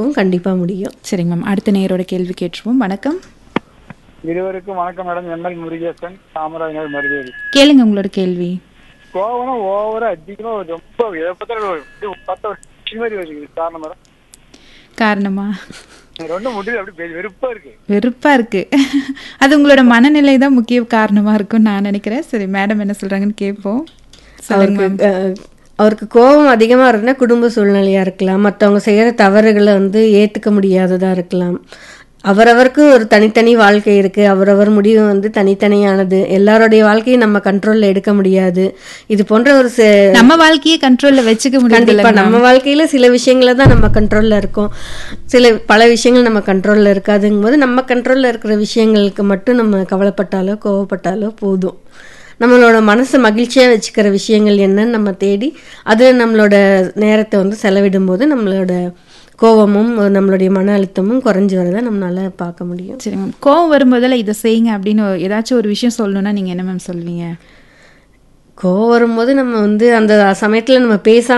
இருக்கவும் கண்டிப்பாக முடியும் சரிங்க மேம் அடுத்த நேயரோட கேள்வி கேட்டுருவோம் வணக்கம் இருவருக்கும் வணக்கம் மேடம் எம்எல் முருகேசன் காமராஜர் மருதேவி கேளுங்க உங்களோட கேள்வி கோவம் ஓவரா அதிகமா ஒரு ரொம்ப எப்பத்துல ஒரு இது பத்து வருஷம் மாதிரி வருது காரணம் மேடம் காரணமா எனக்கு ரெண்டும் முடியல அப்படி பெரிய வெறுப்பா இருக்கு வெறுப்பா இருக்கு அது உங்களோட மனநிலை தான் முக்கிய காரணமா இருக்கும்னு நான் நினைக்கிறேன் சரி மேடம் என்ன சொல்றாங்கன்னு கேட்போம் சொல்லுங்க மேம் அவருக்கு அஹ், அவருக்கு கோபம் அதிகமாக இருக்குன்னா குடும்ப சூழ்நிலையாக இருக்கலாம் மற்றவங்க செய்கிற தவறுகளை வந்து ஏற்றுக்க முடியாததாக இருக்கலாம் அவரவருக்கு ஒரு தனித்தனி வாழ்க்கை இருக்குது அவரவர் முடிவு வந்து தனித்தனியானது எல்லாருடைய வாழ்க்கையும் நம்ம கண்ட்ரோலில் எடுக்க முடியாது இது போன்ற ஒரு ச- நம்ம வாழ்க்கையே கண்ட்ரோல்ல வச்சுக்க முடியல கண்டிப்பா நம்ம வாழ்க்கையில சில விஷயங்கள தான் நம்ம கண்ட்ரோல்ல இருக்கோம் சில பல விஷயங்கள் நம்ம கண்ட்ரோல்ல இருக்காதுங்கும் போது நம்ம கண்ட்ரோல்ல இருக்கிற விஷயங்களுக்கு மட்டும் நம்ம கவலைப்பட்டாலோ கோவப்பட்டாலோ போதும் நம்மளோட மனசை மகிழ்ச்சியா வச்சுக்கிற விஷயங்கள் என்னன்னு நம்ம தேடி அதில் நம்மளோட நேரத்தை வந்து செலவிடும் போது நம்மளோட கோவமும் நம்மளுடைய மன அழுத்தமும் குறைஞ்சி வரதை நம்மளால பார்க்க முடியும் சரி மேம் கோவம் வரும்போதெல்லாம் இதை செய்யுங்க அப்படின்னு ஏதாச்சும் ஒரு விஷயம் சொல்லணும்னா நீங்க என்ன மேம் சொல்வீங்க கோவம் வரும்போது நம்ம வந்து அந்த சமயத்துல நம்ம பேசாம